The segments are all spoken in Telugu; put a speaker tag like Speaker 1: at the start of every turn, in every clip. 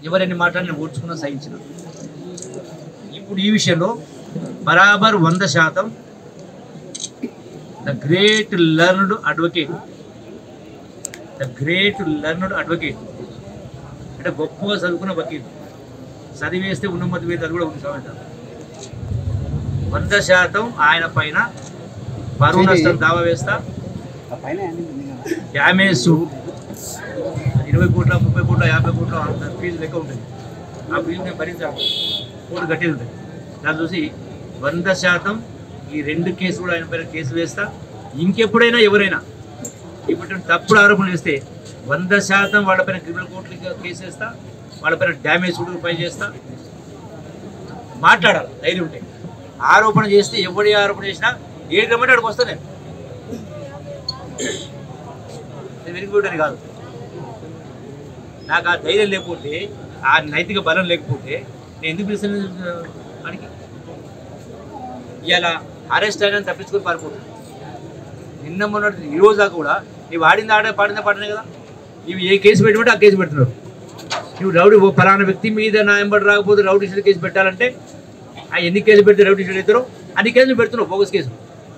Speaker 1: ఎవరెన్ని మాట్లాడిన ఓడ్చుకున్నా సహించిన ఇప్పుడు ఈ విషయంలో బరాబర్ వంద శాతం the great learned advocate the great learned advocate అంటే గొప్పగా చదువుకున్న వకీల్ చదివేస్తే ఉన్నమతి వేదాలు కూడా ఉంటామంటారు వంద శాతం ఆయన పైన పరువు నష్టం దావా వేస్తా డ్యామేజ్ ఇరవై కోట్ల ముప్పై కోట్ల యాభై కోట్ల అంత ఫీజు లెక్క ఉంటుంది ఆ ఫీజు నేను భరించాలి కోర్టు కట్టేది ఉంటుంది దాన్ని చూసి వంద శాతం ఈ రెండు కేసులు కూడా ఆయన పైన కేసు వేస్తా ఇంకెప్పుడైనా ఎవరైనా ఇప్పుడు తప్పుడు ఆరోపణలు వేస్తే వంద శాతం వాళ్ళపైన క్రిమినల్ కోర్టులు కేసు వేస్తా వాళ్ళపైన డ్యామేజ్ కూడా ఫైల్ చేస్తా మాట్లాడాలి ధైర్యం ఉంటే ఆరోపణ చేస్తే ఎవడి ఆరోపణ చేసినా ఏ గవర్నమెంట్ అక్కడికి వస్తా నేను నేను వెనుకబడి కాదు నాకు ఆ ధైర్యం లేకపోతే ఆ నైతిక బలం లేకపోతే నేను ఎందుకు పిలుస్తాను వాడికి ఇవాళ అరెస్ట్ అయినా తప్పించుకొని పారిపోతుంది నిన్న మొన్న ఈ రోజు దాకా కూడా నీవు ఆడింది ఆడే పాడిందా పాడనే కదా ఇవి ఏ కేసు పెట్టమంటే ఆ కేసు పెడుతున్నారు నువ్వు రౌడీ ఓ ఫలానా వ్యక్తి మీద నా ఎంబడి రాకపోతే రౌడీ షీట్ కేసు పెట్టాలంటే ఆ ఎన్ని కేసులు పెడితే రౌడీ షీట్ అవుతారో అన్ని కేసులు పెడుతున్నావు బోగస్ కేసు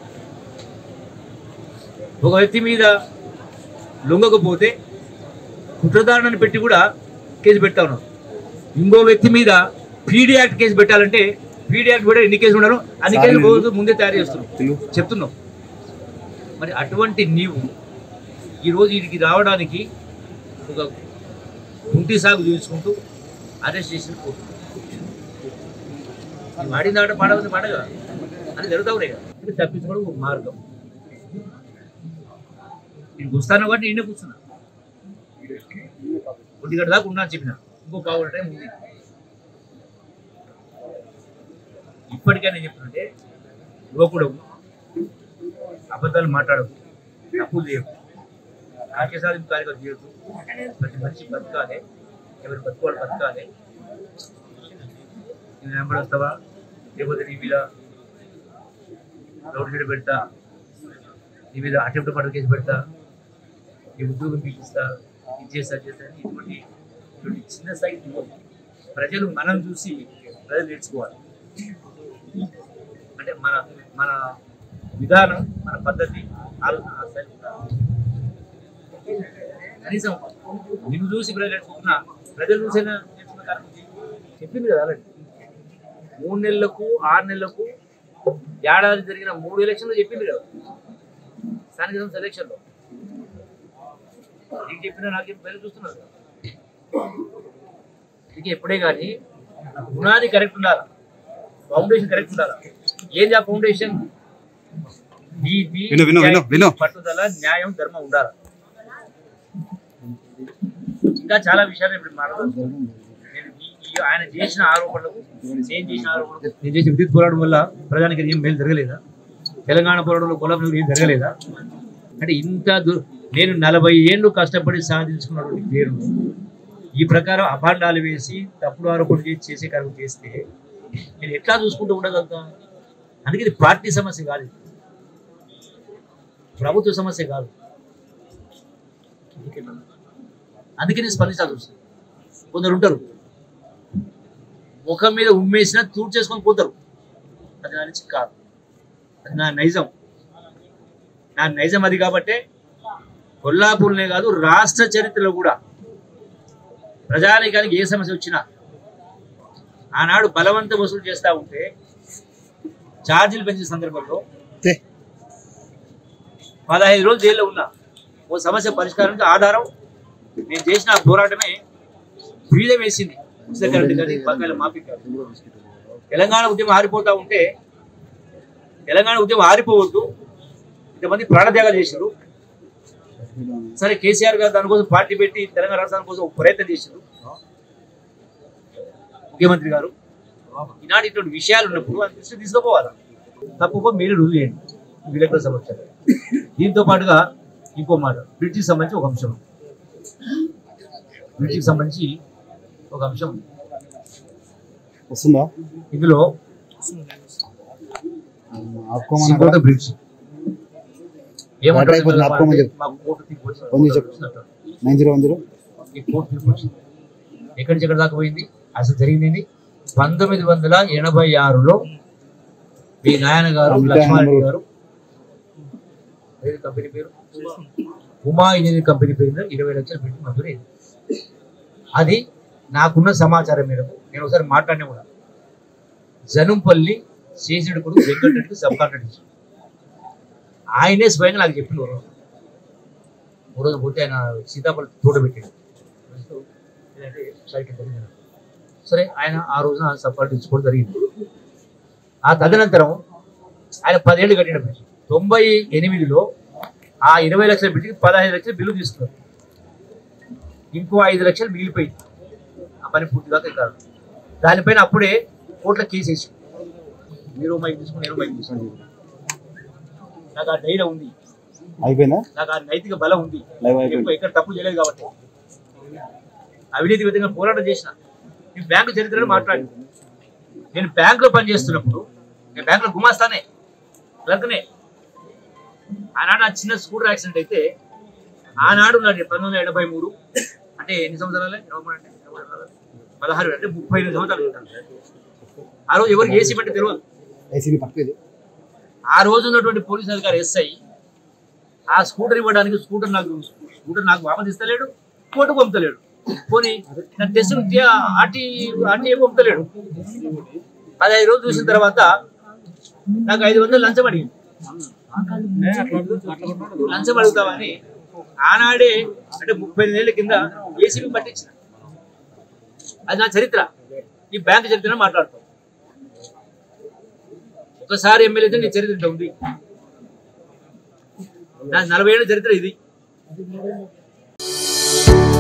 Speaker 1: ఒక వ్యక్తి మీద లొంగకపోతే కుట్రదారుణని పెట్టి కూడా కేసు పెడతా ఉన్నాం ఇంకో వ్యక్తి మీద పీడీ యాక్ట్ కేసు పెట్టాలంటే పీడీ యాక్ట్ కూడా ఎన్ని కేసులు ఉన్నారో అన్ని కేసులు రోజు ముందే తయారు చేస్తున్నాం చెప్తున్నాం మరి అటువంటి నీవు ఈరోజు వీటికి రావడానికి ఒక కుంటి సాగు చూసుకుంటూ అరెస్ట్ చేసిన కోర్టు ఈ వాడిన ఆట పాడవలసిన పాట కదా అని జరుగుతా ఉన్నాయి కదా ఇది తప్పించుకోవడం ఒక మార్గం నేను కూస్తాను కాబట్టి నేనే కూర్చున్నా ఒంటి గంట దాకా ఉన్నా అని చెప్పిన ఇంకో పావు టైం ఉంది ఇప్పటికైనా నేను చెప్తుంటే యువకుడు అబద్ధాలు మాట్లాడవు తప్పులు చేయవు కార్యసాధి కార్యక్రమం చేయొద్దు ప్రతి మనిషి బతకాలి ఎవరు బతుకోవాలి బతకాలి నేను వెంబడొస్తావా లేకపోతే నీ మీద రోడ్డు మీద పెడతా నీ మీద అటెంప్ట్ మర్డర్ కేసు పెడతా నీ ఉద్యోగం పీకిస్తా ఇది చేస్తా అది చేస్తా అని ఇటువంటి ఇటువంటి చిన్న స్థాయి ఇవ్వదు. ప్రజలు మనం చూసి ప్రజలు నేర్చుకోవాలి అంటే మన మన విధానం మన పద్ధతి ఆలోచన ఆ శైలి ఉండాలి. కనీసం నిన్ను చూసి ప్రజలు నేర్చుకుంటున్నా ప్రజలు చూసైనా నేర్చుకున్న కారణం ఇది. చెప్పింది కదా ఆల్రెడీ మూడు నెలలకు ఆరు నెలలకు ఏడాది జరిగిన మూడు ఎలక్షన్లు చెప్పింది కదా స్థానిక సంస్థ ఎలక్షన్లో నీకు చెప్పినా నాకు చెప్పిన ప్రజలు చూస్తున్నారు కదా ఇక ఎప్పుడే కానీ పునాది కరెక్ట్ ఉండాలి ఫౌండేషన్ కరెక్ట్ ఉండాలి ఏంది ఆ ఫౌండేషన్ నీతి
Speaker 2: విను, విను, విను, విను.
Speaker 1: పట్టుదల న్యాయం ధర్మం ఉండాలి ఇంకా చాలా విషయాలు ఇప్పుడు మాట్లాడుతున్నాను నేను ఈ- ఈ ఆయన చేసిన ఆరోపణలకు నేను చేసిన ఆరోపణలకు నేను చేసిన విద్యుత్ పోరాటం వల్ల ప్రజానికి ఏం మేలు జరగలేదా తెలంగాణ పోరాటంలో కొలంలో ఏం జరగలేదా అంటే ఇంత దు- నేను నలభై ఏళ్ళు కష్టపడి సాధించుకున్నటువంటి పేరు ఈ ప్రకారం అభాండాలు వేసి తప్పుడు ఆరోపణలు చేసి చేసే కార్యక్రమం చేస్తే నేను ఎట్లా చూసుకుంటూ ఉండగలుగుతా అందుకే ఇది పార్టీ సమస్య కాదు ఇది. ప్రభుత్వ సమస్య కాదు అందుకే నేను స్పందించాల్సి వస్తుంది కొందరు ఉంటారు ముఖం మీద ఉమ్మేసినా తూడు చేసుకొని పోతారు అది నా నుంచి కాదు అది నా నైజం నా నైజం అది కాబట్టే కొల్లాపూర్నే కాదు రాష్ట్ర చరిత్రలో కూడా ప్రజానికానికి ఏ సమస్య వచ్చినా ఆనాడు బలవంత వసూలు చేస్తూ ఉంటే ఛార్జీలు పెంచిన సందర్భంలో
Speaker 2: తే.
Speaker 1: పదహైదు రోజులు జైల్లో ఉన్నా ఓ సమస్య పరిష్కారానికి ఆధారం నేను చేసిన ఆ పోరాటమే వీళ్ళే వేసింది ఉచిత కరెంట్ కానీ బకాయిల మాఫీ కానీ తెలంగాణ ఉద్యమం ఆరిపోతా ఉంటే తెలంగాణ ఉద్యమం ఆరిపోవద్దు ఇంతమంది ప్రాణత్యాగాలు చేశారు సరే కేసీఆర్ గారు దానికోసం పార్టీ పెట్టి తెలంగాణ రాష్ట్రానికి కోసం ఒక ప్రయత్నం చేశారు ముఖ్యమంత్రి గారు ఈనాడు ఇటువంటి విషయాలు ఉన్నప్పుడు ఆయన దృష్టి తీసుకుపోవాలి తప్పుకో మీరు రుజువు చేయండి ఈ విలేకరుల సమక్షంలో దీంతో పాటుగా ఇంకో మాట బ్రిడ్జికి సంబంధించి ఒక అంశం బ్రిడ్జికి సంబంధించి ఒక అంశం ఉంది.
Speaker 2: వస్తుందా
Speaker 1: ఇందులో
Speaker 2: ఆపుకోమని
Speaker 1: సింగోట బ్రిడ్జ్
Speaker 2: వాటర్ అయిపోతుంది, ఆపుకోమని చెప్పు.
Speaker 1: మాకు కోర్టు తీర్పు వచ్చింది.
Speaker 2: ఫోన్ చేసి చెప్పు. నైన్ జీరో వన్ జీరో
Speaker 1: ఈ కోర్టు తీర్పు వచ్చింది ఎక్కడి నుంచి ఎక్కడి దాకా పోయింది అసలు జరిగింది పంతొమ్మిది వందల ఎనభై ఆరులో మీ నాయన గారు
Speaker 2: అమితా
Speaker 1: లక్ష్మారెడ్డి
Speaker 2: అమరు.
Speaker 1: గారు ఏది కంపెనీ పేరు ఉమా ఇంజనీరింగ్ కంపెనీ పేరు మీద ఇరవై లక్షలు పెట్టి మంజూరైంది అది నాకున్న సమాచారం మేరకు నేను ఒకసారి మాట్లాడినా కూడా జనంపల్లి చేసేడు కొడుకు వెంకటరెడ్డికి సబ్ కాంట్రాక్ట్ ఇచ్చాడు ఆయనే స్వయంగా నాకు చెప్పిండు ఓ రోజు. ఓ రోజు పోతే ఆయన సీతాఫలం తోట పెట్టాడు ఏంటంటే సైకిల్ జరిగింది సరే ఆయన ఆ రోజున సబ్ కాంట్రాక్ట్ ఇచ్చుకోవడం జరిగింది ఆ తదనంతరం ఆయన పదేళ్ళు కట్టిన తొంభై ఎనిమిదిలో ఆ ఇరవై లక్షల బిల్లుకి పదహైదు లక్షల బిల్లు తీసుకున్నారు ఇంకో ఐదు లక్షలు మిగిలిపోయింది ఆ పని పూర్తిగా కాదు దానిపైన అప్పుడే కోర్టులో కేసు వేసి మీరు మైక్ తీసుకుని నేను మైక్ తీసుకుని నాకు ఆ ధైర్యం ఉంది
Speaker 2: అయిపోయిందా
Speaker 1: నాకు ఆ నైతిక బలం ఉంది
Speaker 2: లైవ్ అయిపోయింది
Speaker 1: ఎక్కువ ఇక్కడ తప్పు చేయలేదు కాబట్టి అవినీతి విధంగా పోరాటం చేసిన నేను బ్యాంకు చరిత్రలో మాట్లాడి నేను బ్యాంకులో పనిచేస్తున్నప్పుడు నేను బ్యాంకులో గుమాస్తానే క్లర్క్నే ఆనాడు ఆ చిన్న స్కూటర్ యాక్సిడెంట్ అయితే ఆనాడు నాటి పంతొమ్మిది వందల ఎనభై మూడు అంటే ఎన్ని సంవత్సరాలే ఎనభై మూడు అంటే ఎనభై నాలుగు, పదహారు అంటే ముప్పై ఎనిమిది సంవత్సరాలు ఉంటాను ఆ రోజు ఎవరికి ఏసీ అంటే తెలియదు
Speaker 2: ఐసీని పక్కది
Speaker 1: ఆ రోజు ఉన్నటువంటి పోలీస్ అధికారి ఎస్ఐ ఆ స్కూటర్ ఇవ్వడానికి స్కూటర్ నాకు స్కూటర్ నాకు వాపస్ ఇస్తలేడు కోర్టు పంపుతలేడు పోనీ నా టెస్ట్ ఆర్టీ ఆర్టీ పంపుతలేడు పదహైదు రోజులు చూసిన తర్వాత నాకు ఐదు వందలు లంచం అడిగింది లంచం అడుగుతావని ఆనాడే అంటే ముప్పై ఏళ్ళ కింద ఏసీబీ పట్టించిన అది నా చరిత్ర ఈ బ్యాంక్ చరిత్ర మాట్లాడతాం ఒకసారి ఎమ్మెల్యే అయితే నీ చరిత్ర ఇంత ఉంది నా నలభై ఏళ్ళ చరిత్ర ఇది